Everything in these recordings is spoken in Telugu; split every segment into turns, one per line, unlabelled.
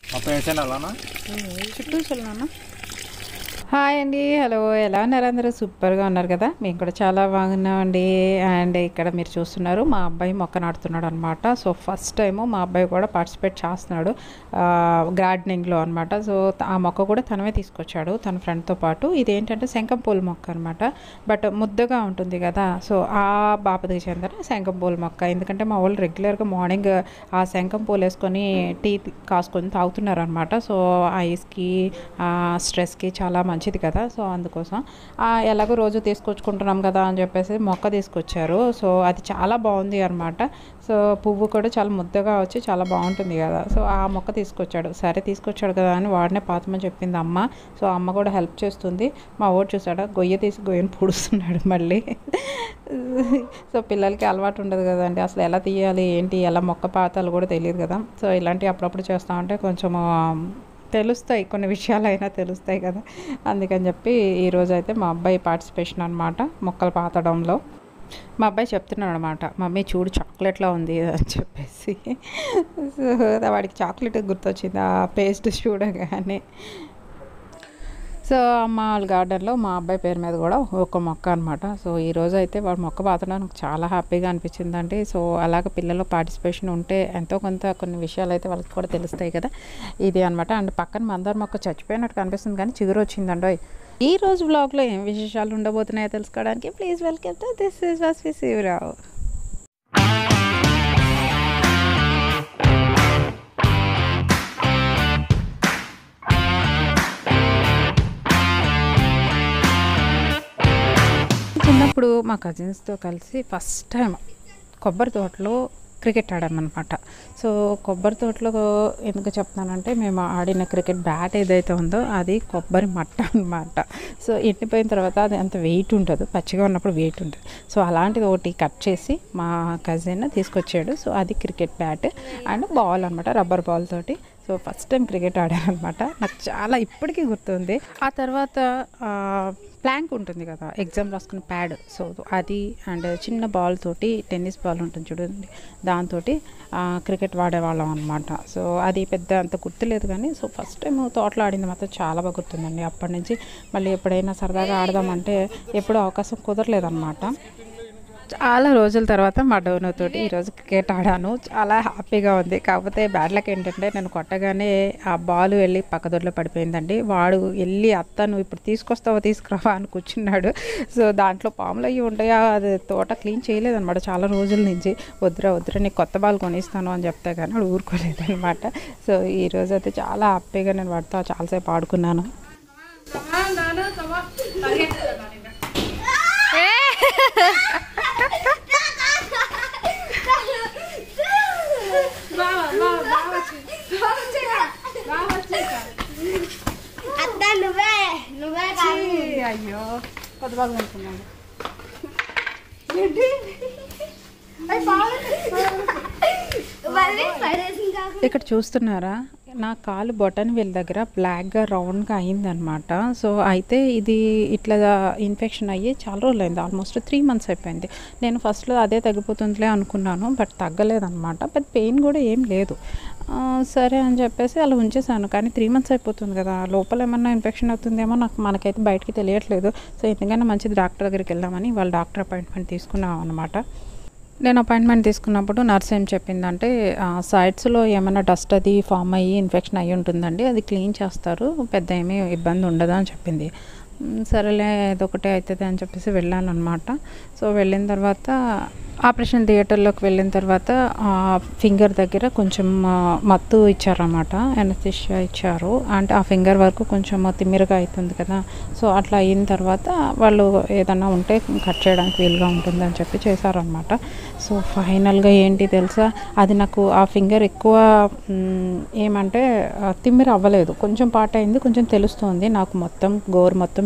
మొత్తం వేసాను అలానా
చుట్టూ చల్లానా హాయ్ అండి హలో ఎలా ఉన్నారు అందరూ సూపర్గా ఉన్నారు కదా మేము కూడా చాలా బాగున్నామండి అండ్ ఇక్కడ మీరు చూస్తున్నారు మా అబ్బాయి మొక్క నాటుతున్నాడు అనమాట సో ఫస్ట్ టైము మా అబ్బాయి కూడా పార్టిసిపేట్ చేస్తున్నాడు గార్డెనింగ్లో అనమాట సో ఆ మొక్క కూడా తనమే తీసుకొచ్చాడు తన ఫ్రెండ్తో పాటు ఇదేంటంటే శంఖం పూల మొక్క అనమాట బట్ ముద్దగా ఉంటుంది కదా సో ఆ బాపతికి చెందిన శంఖం పూల మొక్క ఎందుకంటే మా వాళ్ళు రెగ్యులర్గా మార్నింగ్ ఆ శంఖం పూలు వేసుకొని టీ కాసుకొని తాగుతున్నారు అనమాట సో ఐస్కి స్ట్రెస్కి చాలా మంచిది కదా సో అందుకోసం ఆ, ఎలాగో రోజు తీసుకొచ్చుకుంటున్నాం కదా అని చెప్పేసి మొక్క తీసుకొచ్చారు సో అది చాలా బాగుంది అనమాట సో పువ్వు కూడా చాలా ముద్దగా వచ్చి చాలా బాగుంటుంది కదా సో ఆ మొక్క తీసుకొచ్చాడు సరే తీసుకొచ్చాడు కదా అని వాడినే పాతమని చెప్పింది అమ్మ సో అమ్మ కూడా హెల్ప్ చేస్తుంది మా ఓటు చూసాడా గొయ్య తీసి గొయ్యను పూడుస్తున్నాడు మళ్ళీ సో పిల్లలకి అలవాటు ఉండదు కదండి అసలు ఎలా తీయాలి ఏంటి ఎలా మొక్క పాతాలు కూడా తెలియదు కదా సో ఇలాంటివి అప్పుడప్పుడు చేస్తూ ఉంటే కొంచెం తెలుస్తాయి కొన్ని విషయాలు అయినా తెలుస్తాయి కదా అందుకని చెప్పి ఈరోజు అయితే మా అబ్బాయి పార్టిసిపేషన్ అనమాట మొక్కలు పాతడంలో మా అబ్బాయి చెప్తున్నాడు అనమాట మమ్మీ చూడు చాక్లెట్లా ఉంది అని చెప్పేసి సో వాడికి చాక్లెట్ గుర్తొచ్చింది ఆ పేస్ట్ చూడగానే సో మా వాళ్ళ గార్డెన్లో మా అబ్బాయి పేరు మీద కూడా ఒక మొక్క అనమాట సో ఈ రోజు అయితే వాడు మొక్క పాతడానికి చాలా హ్యాపీగా అనిపించిందండి సో అలాగ పిల్లలు పార్టిసిపేషన్ ఉంటే ఎంతో కొంత కొన్ని విషయాలు అయితే వాళ్ళకి కూడా తెలుస్తాయి కదా ఇది అనమాట అండ్ పక్కన మందార మొక్క చచ్చిపోయినట్టు కనిపిస్తుంది కానీ చిగురు వచ్చిందండి ఈ రోజు బ్లాగ్లో ఏం విశేషాలు ఉండబోతున్నాయో తెలుసుకోవడానికి please welcome to this is Vasvi Sivarao చిన్నప్పుడు మా కజిన్స్తో కలిసి ఫస్ట్ టైం కొబ్బరి తోటలో క్రికెట్ ఆడామన్నమాట సో కొబ్బరి తోటలో ఎందుకు చెప్తున్నానంటే మేము ఆడిన క్రికెట్ బ్యాట్ ఏదైతే ఉందో అది కొబ్బరి మట్ట అనమాట సో ఎండిపోయిన తర్వాత అది అంత వెయిట్ ఉంటుంది పచ్చిగా ఉన్నప్పుడు వెయిట్ ఉంటుంది సో అలాంటిది ఒకటి కట్ చేసి మా కజిన్ తీసుకొచ్చాడు సో అది క్రికెట్ బ్యాట్ అండ్ బాల్ అనమాట రబ్బర్ బాల్ తోటి సో ఫస్ట్ టైం క్రికెట్ ఆడాను అనమాట నాకు చాలా ఇప్పటికీ గుర్తుంది ఆ తర్వాత ఆ, ప్లాంక్ ఉంటుంది కదా ఎగ్జామ్ రాసుకున్న ప్యాడ్ సో అది అండ్ చిన్న బాల్ తోటి టెన్నిస్ బాల్ ఉంటుంది చూడండి దాంతో క్రికెట్ వాడేవాళ్ళం అనమాట సో అది పెద్ద అంత గుర్తులేదు కానీ సో ఫస్ట్ టైం తోటలో ఆడింది మాత్రం చాలా బాగా గుర్తుందండి అప్పటి నుంచి మళ్ళీ ఎప్పుడైనా సరదాగా ఆడదామంటే ఎప్పుడూ అవకాశం కుదరలేదన్నమాట చాలా రోజుల తర్వాత మా డోనుతోటి ఈరోజు క్రికెట్ ఆడాను చాలా హ్యాపీగా ఉంది కాకపోతే బ్యాడ్ లక్ ఏంటంటే నేను కొట్టగానే ఆ బాల్ వెళ్ళి పక్కదొడ్లో పడిపోయిందండి వాడు వెళ్ళి అత్త నువ్వు ఇప్పుడు తీసుకొస్తావా తీసుకురావా అని కూర్చున్నాడు సో దాంట్లో పాములు అయ్యి ఉంటాయా అది తోట క్లీన్ చేయలేదన్నమాట చాలా రోజుల నుంచి వద్దురా వద్దురా నీకు కొత్త బాల్ కొనిస్తాను అని చెప్తే కానీ వాడు ఊరుకోలేదన్నమాట సో ఈరోజు అయితే చాలా హ్యాపీగా నేను వాడితో చాలాసేపు ఆడుకున్నాను
అత్త నువ్వే నువ్వే కాదు
అయ్యో కొత్త బాల్ కొనుక్కున్నాను
మళ్ళీ పడేసింది కాదు
ఇక్కడ చూస్తున్నారా నా కాలు బొటన్ వీళ్ళ దగ్గర బ్లాక్గా రౌండ్గా అయిందనమాట సో అయితే ఇది ఇట్లా ఇన్ఫెక్షన్ అయ్యి చాలా రోజులు అయింది ఆల్మోస్ట్ త్రీ మంత్స్ అయిపోయింది నేను ఫస్ట్లో అదే తగ్గిపోతుందిలే అనుకున్నాను బట్ తగ్గలేదన్నమాట బట్ పెయిన్ కూడా ఏం లేదు ఆ, సరే అని చెప్పేసి అలా ఉంచేసాను కానీ త్రీ మంత్స్ అయిపోతుంది కదా లోపల ఏమన్నా ఇన్ఫెక్షన్ అవుతుందేమో నాకు మనకైతే బయటికి తెలియట్లేదు సో ఎందుకైనా మంచిది డాక్టర్ దగ్గరికి వెళ్దామని వాళ్ళ డాక్టర్ అపాయింట్మెంట్ తీసుకున్నాం అనమాట నేను అపాయింట్మెంట్ తీసుకున్నప్పుడు నర్స్ ఏం చెప్పిందంటే సైడ్స్లో ఏమైనా డస్ట్ అది ఫామ్ అయ్యి ఇన్ఫెక్షన్ అయ్యి ఉంటుందండి అది క్లీన్ చేస్తారు పెద్ద ఏమీ ఇబ్బంది ఉండదు అని చెప్పింది మ్, సరేలే ఏదొకటే అవుతుంది అని చెప్పేసి వెళ్ళాను అనమాట సో వెళ్ళిన తర్వాత ఆపరేషన్ థియేటర్లోకి వెళ్ళిన తర్వాత ఆ ఫింగర్ దగ్గర కొంచెం ఆ, మత్తు ఇచ్చారన్నమాట ఎనస్థిషియా ఇచ్చారు అంటే ఆ ఫింగర్ వరకు కొంచెం తిమ్మిరగా అవుతుంది కదా సో అట్లా అయిన తర్వాత వాళ్ళు ఏదన్నా ఉంటే కట్ చేయడానికి వీలుగా ఉంటుంది అని చెప్పి చేశారనమాట సో ఫైనల్గా ఏంటి తెలుసా అది నాకు ఆ ఫింగర్ ఎక్కువ మ్, ఏమంటే ఆ, తిమ్మిరి అవ్వలేదు కొంచెం పాట అయింది కొంచెం తెలుస్తుంది నాకు మొత్తం గోరు మొత్తం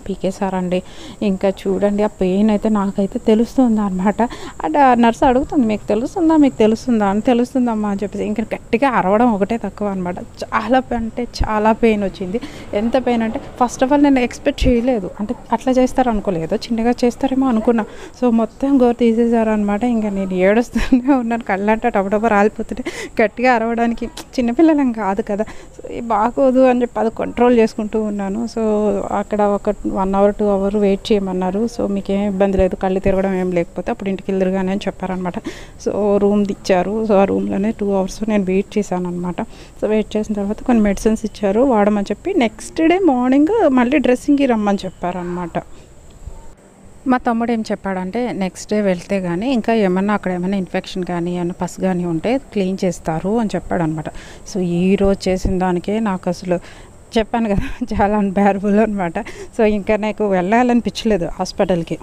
పీకేశారండి ఇంకా చూడండి ఆ పెయిన్ అయితే నాకైతే తెలుస్తుంది అనమాట అంటే ఆ నర్స్ అడుగుతుంది మీకు తెలుస్తుందా మీకు తెలుస్తుందా అని తెలుస్తుందమ్మా అని చెప్పేసి ఇంకా గట్టిగా అరవడం ఒకటే తక్కువ అనమాట చాలా పె- అంటే చాలా పెయిన్ వచ్చింది ఎంత పెయిన్ అంటే ఫస్ట్ ఆఫ్ ఆల్ నేను ఎక్స్పెక్ట్ చేయలేదు అంటే అట్లా చేస్తారు అనుకోలేదు చిన్నగా చేస్తారేమో అనుకున్నా సో మొత్తం గోరు తీసేశారు అనమాట ఇంకా నేను ఏడుస్తూనే ఉన్నాను కళ్ళంటే టపటప రాలిపోతుంటే గట్టిగా అరవడానికి చిన్నపిల్లలం కాదు కదా సో ఇది బాగోదు అని చెప్పి అది కంట్రోల్ చేసుకుంటూ ఉన్నాను సో అక్కడ ఒక one hour two hour wait చేయమన్నారు సో మీకు ఏం ఇబ్బంది లేదు కళ్ళు తిరగడం ఏం లేకపోతే అప్పుడు ఇంటికి వెళ్ళరుగానే అని చెప్పారనమాట సో రూమ్ ఇచ్చారు సో ఆ రూమ్లోనే టూ అవర్స్ నేను వెయిట్ చేశాను అనమాట సో వెయిట్ చేసిన తర్వాత కొన్ని మెడిసిన్స్ ఇచ్చారు వాడమని చెప్పి నెక్స్ట్ డే మార్నింగ్ మళ్ళీ డ్రెస్సింగ్కి రమ్మని చెప్పారనమాట మా తమ్ముడు ఏం చెప్పాడంటే నెక్స్ట్ డే వెళ్తే కానీ ఇంకా ఏమన్నా అక్కడ ఏమైనా ఇన్ఫెక్షన్ కానీ ఏమైనా పసు కానీ ఉంటే క్లీన్ చేస్తారు అని చెప్పాడు అనమాట సో ఈ రోజు చేసిన దానికే నాకు అసలు చెప్పాను కదా చాలా అన్బేరబుల్ అనమాట సో ఇంకా నాకు వెళ్ళాలనిపించలేదు హాస్పిటల్కి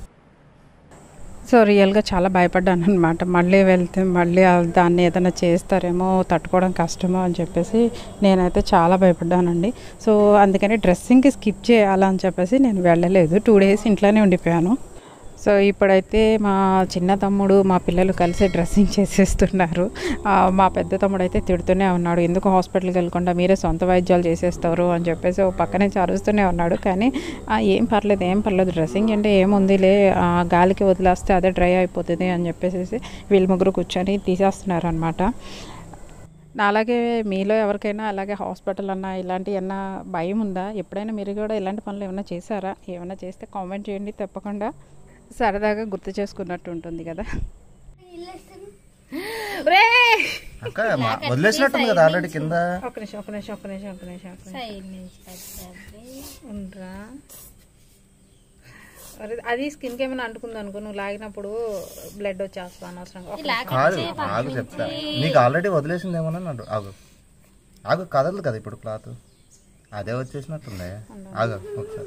సో రియల్గా చాలా భయపడ్డాను అనమాట మళ్ళీ వెళ్తే మళ్ళీ ఆ దాన్ని ఏదైనా చేస్తారేమో తట్టుకోవడం కష్టమో అని చెప్పేసి నేనైతే చాలా భయపడ్డానండి సో అందుకని డ్రెస్సింగ్కి స్కిప్ చేయాలని చెప్పేసి నేను వెళ్ళలేదు టూ డేస్ ఇంట్లోనే ఉండిపోయాను సో ఇప్పుడైతే మా చిన్న తమ్ముడు మా పిల్లలు కలిసి డ్రెస్సింగ్ చేసేస్తున్నారు ఆ, మా పెద్ద తమ్ముడు అయితే తిడుతూనే ఉన్నాడు ఎందుకు హాస్పిటల్కి వెళ్ళకుండా మీరే సొంత వైద్యాలు చేసేస్తారు అని చెప్పేసి ఓ పక్కనే చరుస్తూనే ఉన్నాడు కానీ "ఆ, ఏం పర్లేదు ఏం పర్లేదు డ్రెస్సింగ్ అంటే ఏముందిలే ఆ, గాలికి వదిలేస్తే అదే డ్రై అయిపోతుంది అని చెప్పేసి వీళ్ళు ముగ్గురు కూర్చొని తీసేస్తున్నారు అనమాట అలాగే మీలో ఎవరికైనా అలాగే హాస్పిటల్ అన్నా ఇలాంటి ఏమన్నా భయం ఉందా ఎప్పుడైనా మీరు కూడా ఇలాంటి పనులు ఏమైనా చేశారా ఏమైనా చేస్తే కామెంట్ చేయండి తప్పకుండా సరదాగా గుర్తు చేసుకున్నట్టు ఉంటుంది కదా
అక్క మా- వదిలేసినట్టుంది కదా ఆల్రెడీ కింద
ఒక నిమిషం ఒక నిమిషం ఒక నిమిషం ఒక నిమిషం ఒక నిమిషం ఉండరా అరే, అది స్కిన్కి ఏమైనా అంటుకుంది అనుకో నువ్వు లాగినప్పుడు బ్లడ్ వచ్చేస్తా అనవసరంగా ఒక నిమిషం.
కాదు ఆగు చెప్తా నీకు ఆల్రెడీ వదిలేసింది ఏమన్నా అన్నాడు ఆగు ఆగు కదలదు కదా ఇప్పుడు క్లాత్ అదే వచ్చేసినట్టుంది ఆగు ఒకసారి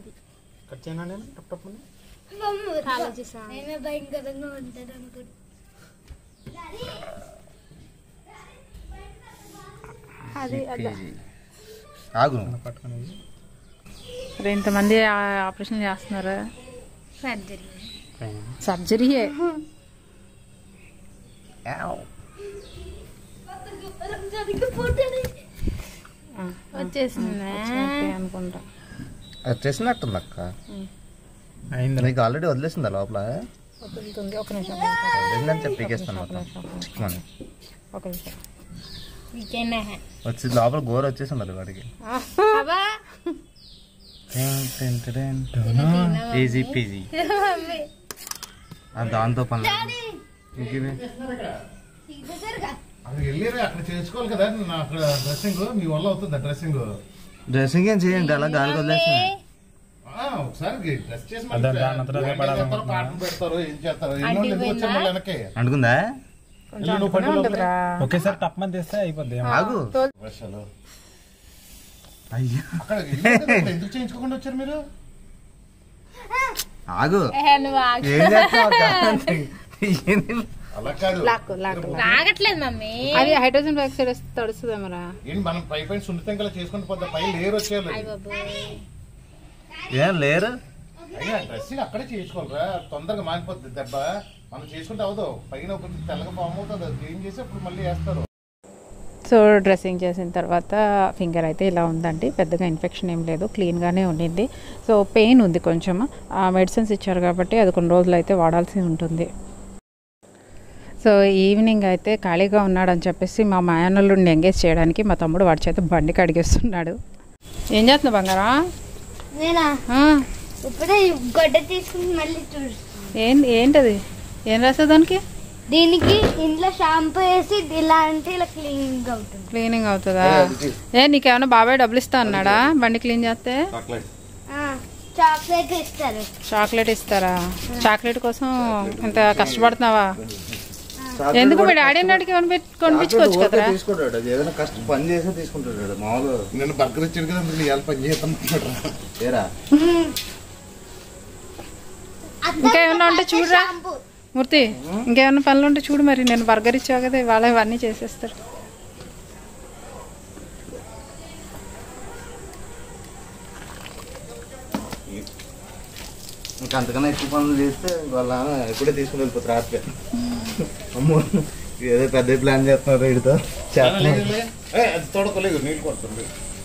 నేనే భయంకరంగా ఉంటుంది అనుకుంటా
ఆగు
అరే, ఇంతమంది ఆ- ఆపరేషన్ చేస్తున్నారా
సర్జరీ
సర్జరీయే ఆ,
వచ్చేసిందా
వచ్చినట్టే అనుకుంటా
వచ్చేసినట్టుంది అక్క నీకు ఆల్రెడీ వదిలేసిందా లోపల
వదులుతుంది ఒక నిమిషం
వదిలేసిందని చెప్పి పీకేస్తాను మొత్తం చిక్కుమని
ఒక నిమిషం
వీకెండ్
వచ్చి లోపల గోర వచ్చేసి ఉండదు వాడికి
అబ్బా
ఈజీ పీజీ దాంతో పని ఇంకేమి
అక్కడ వెళ్ళి అక్కడ చేసుకోవాలి కదా నా అక్కడ డ్రెస్సింగ్ మీ వల్ల అవుతుంది డ్రెస్సింగ్
డ్రెస్సింగ్ ఏం చేయండి అలా గాలికి వదిలేసింది
ఒకసారి డ్రెస్ చేసి మళ్ళీ బ్యాండ్ చేస్తారో, కాటన్ పెడతారు ఏం చేస్తారు ఎన్నో వాళ్ళు ఎందుకు వచ్చారు మళ్ళీ వెనక్కి
అనుకుందా
వెళ్ళి నువ్వు పట్టు లోపలికి.
ఒకేసారి టప్మని తెస్తే అయిపోద్ది
ఆగు
వర్షాలు.
అయ్యో
అక్కడ వెళ్ళారు కదా, అక్కడ ఎందుకు చేయించుకోకుండా వచ్చారు మీరు
ఆగు
నువ్వు
ఏం చేస్తావు అక్క? ఏంది?
అలా కాదు
లాక్కు లాక్కు
ఆగట్లేదు మమ్మీ
అది హైడ్రోజన్ డైఆక్సైడ్ వస్తే తడుస్తుంది మరా
ఏంటి మనం పై పైన సున్నితం కల్లా చేసుకుంటూ పోతే పై లేరు వచ్చేయాలి
ఏం లేరు
అయినా డ్రెస్సింగ్ అక్కడే చేసుకోవాలిరా తొందరగా మారిపోద్ది దెబ్బ మనం చేసుకుంటే అవదు పైన ఒక తెల్లగా ఫామ్ అవుతుంది అది క్లీన్ చేసి అప్పుడు మళ్ళీ వేస్తారు
సో డ్రెస్సింగ్ చేసిన తర్వాత ఫింగర్ అయితే ఇలా ఉందండి పెద్దగా ఇన్ఫెక్షన్ ఏం లేదు క్లీన్గానే ఉండింది సో పెయిన్ ఉంది కొంచెం ఆ మెడిసిన్స్ ఇచ్చారు కాబట్టి అది కొన్ని రోజులు అయితే వాడాల్సి ఉంటుంది సో ఈవినింగ్ అయితే ఖాళీగా ఉన్నాడని చెప్పేసి మా మాయనల్లుడిని ఎంగేజ్ చేయడానికి మా తమ్ముడు వాడి చేత బండి కడిగేస్తున్నాడు ఏం చేస్తున్నావు బంగారా
నేనా
ఆ,
ఇప్పుడే గొడ్డ తీసుకుని మళ్ళీ చూడు
ఏం ఏంటది ఏం రాసా దానికి
దీనికి ఇంట్లో షాంపూ వేసి ఇలా అంటే ఇలా క్లీనింగ్ అవుతుంది
క్లీనింగ్ అవుతుందా ఏ నీకేమైనా బాబాయ్ డబ్బులు ఇస్తా అన్నాడా బండి క్లీన్ చేస్తే
చాక్లెట్ ఇస్తారు
చాక్లెట్ ఇస్తారా చాక్లెట్ కోసం ఇంత కష్టపడుతున్నావా ఎందుకు మీ డాడీ నాటికి కొనిపించుకోవచ్చు కదరా
తీసుకుంటాడు అది ఏదైనా కష్టం పని చేసే తీసుకుంటాడు మామూలు
నేను బర్గర్ ఇచ్చాడు కదా అందుకు నీ ఇవాళ పని చేస్తాను
ఏరా
ఇంకా ఏమన్నా ఉంటే చూడరా మూర్తి ఇంకేమైనా పనులు ఉంటే చూడు మరి నేను బర్గర్ ఇచ్చావు కదా వాళ్ళ ఇవన్నీ చేసేస్తారు
ఇంకా అంతకన్నా ఎక్కువ పనులు చేస్తే వాళ్ళ ఎప్పుడే తీసుకుని వెళ్ళిపోతారు హ్యాపీగా అమ్మో ఏదో పెద్ద ప్లాన్ చేస్తున్నారు వీడితో చేస్తున్నారు
ఏ, అది తోడుకోలేదు నీళ్ళు కొడుతుంది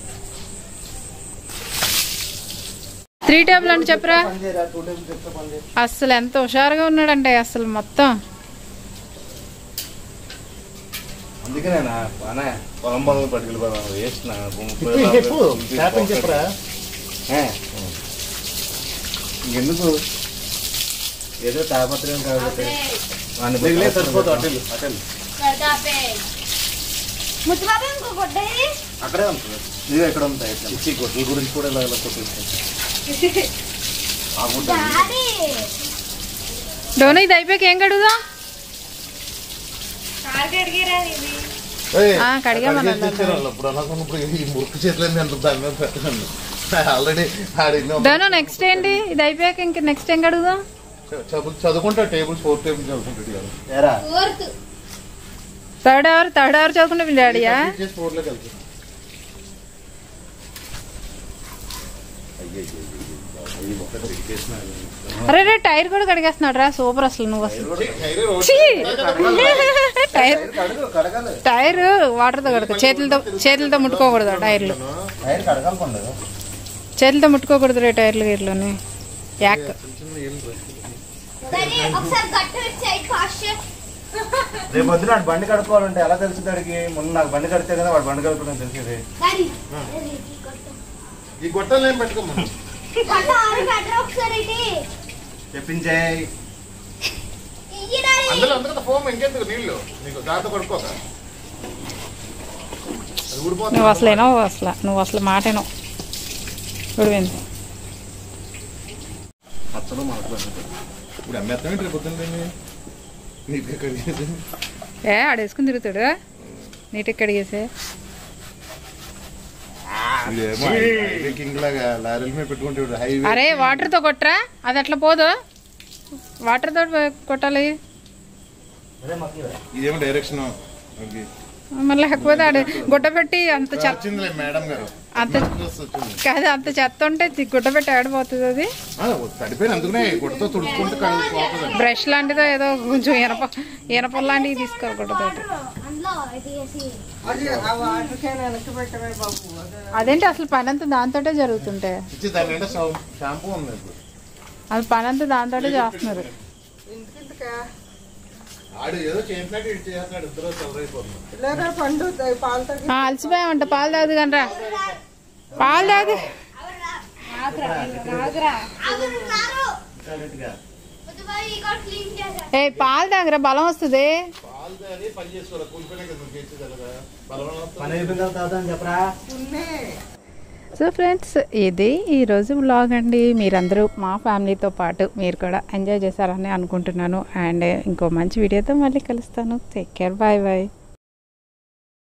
త్రీ టేబుల్ అంటే చెప్పరా
పని చేయరా టూ టైమ్స్ చెప్తే పని చేయరా
అసలు ఎంత హుషారుగా ఉన్నాడంటే అసలు మొత్తం
అందుకేనేనా బాగా పొలం పొలం పట్టుకెళ్ళిపోదాం వేస్ట్ నా
చెప్పు ట్యాపింగ్ చెప్పరా
ఎందుకు ఏదో తాపత్రయం కాబట్టి వాడిని
మిగిలే
బట్టి
సరిపోదు అటెల్ అటెల్
ముద్దుబాబు ఇంకో కొట్టేది
అక్కడే ఉంటుంది నువ్వు ఎక్కడ ఉంటాయి ఇట్లా
ఇచ్చి గొడ్ల గురించి కూడా ఇలా ఇలా కొట్టేసుకుంటా
ఆ గుడ్డ
డాడీ
డోనా ఇది అయిపోయాక ఏం కడుగుదా
ఏయ్,
ఆ, కడిగామని
కడిగేసి తెచ్చారు వాళ్ళు. ఇప్పుడు అనుకున్నప్పుడు ఈ మురికి చేతులన్నీ అంత దాని మీద పెట్టండి ఆల్రెడీ ఆడిన
డోనా నెక్స్ట్ ఏంటి ఇది అయిపోయాక ఇంక నెక్స్ట్ ఏం కడుగుదా
చదువు చదువుకుంటా టేబుల్స్ ఫోర్ టేబుల్స్ చదువుకుంటాడు కదా
ఏరా
fourth
third hour third hour చదువుకుంటే మీ డాడీయా
చేసి ఫోర్లోకి వెళ్తాను
అరే రే టైర్ కూడా కడిగేస్తున్నాడు రా సూపర్ అసలు నువ్వు అసలు ఛీ! టైర్
కడుగు కడగాలి
టైర్ వాటర్తో కడక చేతులతో చేతులతో ముట్టుకోకూడదు ఆ టైర్లు
టైర్ కడగాలి పండు
చేతులతో ముట్టుకోకూడదు రే టైర్లు గీర్లోని యాక్
డాడీ ఒకసారి గట్టు వచ్చాయి ఫాస్ట్
రేపు పొద్దున వాడు బండి కడుక్కోవాలంటే ఎలా తెలుస్తుంది వాడికి ముందు నాకు బండి కడితే కదా వాడు బండి కడుక్కోవడం తెలిసేది
డాడీ
ఈ గొట్టాలు ఏం పెట్టుకోమా
గట్టు ఆరు పెట్టరు ఒకసారి ఇటీ
చెప్పించే
ఇయ్యి డాడీ
అందులో అందులో ఫోమ్ ఇంకెందుకు నీళ్ళు నీకు దాంతో కొడుకోక అది ఊడిపోతుంది
నువ్వు అసలు ఏనో అసలు నువ్వు అసలు మాటేనో గుడివింది
అసలు మాట్లాడు
ఇప్పుడు అమ్మేస్తాం రేపు పొద్దున్న నీకు కడిగేది
ఏ ఆడేసుకుని తిరుగుతాడు నీటికి కడిగేసే
ఇదేమో హైవే కింగ్ లాగా లారీల మీద పెట్టుకుంటే ఇప్పుడు హైవే
అరే వాటర్తో కొట్టరా అది అట్లా పోదు వాటర్తో కొట్టాలి
ఇదేమో డైరెక్షన్
మళ్ళీ లేకపోతే ఆడ గుడ్డ పెట్టి అంత చెత్త
వచ్చిందిలే మేడం గారు
అంత
Dress వచ్చింది
కాదు అంత చెత్త ఉంటే తి- గుడ్డ పెట్టి ఆడిపోతుంది అది
ఆ, తడిపోయిన అందుకనే గుడ్డతో తుడుచుకుంటే కళ్ళు పోతుంది
బ్రష్ లాంటిదో ఏదో కొంచెం ఇనప ఇనప లాంటివి తీసుకోవాలి గుడ్డతోటి
అందులో ఇది వేసి
అదేంటి అసలు పని అంతా దాంతోటే జరుగుతుంటే
ఇచ్చి దాని నిండా షాంపూ ఉంది ఇప్పుడు
అది పని అంతా దాంతోటే చేస్తున్నారు
ఆడు ఏదో చేసినట్టు ఇటు చేస్తున్నాడు ఇద్దరు చదరైపోతుంది
ఆ, అలసిపోయామంట పాలు తాగుదు కానీ రా పాలు తాగు
అవును రారు ముద్దుబాబు ఈ కూడా క్లీన్ చేశారు
ఏ పాలు తాగరా బలం వస్తుంది
పాలు కానీ పని చేసుకోవాలి కూలిపోయినా కదా నువ్వు చేసేది అలాగా బలవంతం
పని అయిపోయిన తర్వాత అని చెప్పరా
సో ఫ్రెండ్స్ ఇది ఈరోజు వ్లాగ్ అండి మీరందరూ మా ఫ్యామిలీతో పాటు మీరు కూడా ఎంజాయ్ చేశారని అనుకుంటున్నాను అండ్ ఇంకో మంచి వీడియోతో మళ్ళీ కలుస్తాను టేక్ కేర్ బాయ్ బాయ్